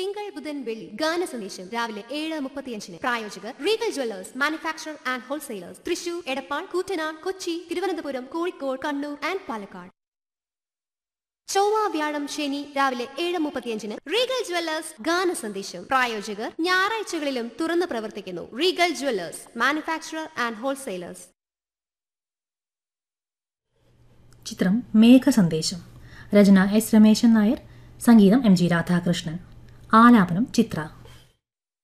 തിങ്കൾ ബുധൻ വെള്ളി ഗാന സന്ദേശം രാവിലെ ഏഴ് മുപ്പത്തിയഞ്ചിന് പ്രായോജകർ Regal jewellers manufacture and wholesalers Thrissur Edappal Koottanad Kochi Thiruvananthapuram Kozhikode Kannur and Palakkad ചൊവ്വ വ്യാഴം ശനി രാവിലെ ഏഴ് മുപ്പത്തിയഞ്ചിന് റീഗൽ ജ്വല്ലേഴ്സ് ഗാന സന്ദേശം പ്രായോജകർ ഞായറാഴ്ചകളിലും തുറന്നു പ്രവർത്തിക്കുന്നു Regal jewellers manufacturer and wholesalers ചിത്രം മേഘസന്ദേശം രചന എസ് രമേശൻ നായർ സംഗീതം എം ജി രാധാകൃഷ്ണൻ ആലാപനം ചിത്ര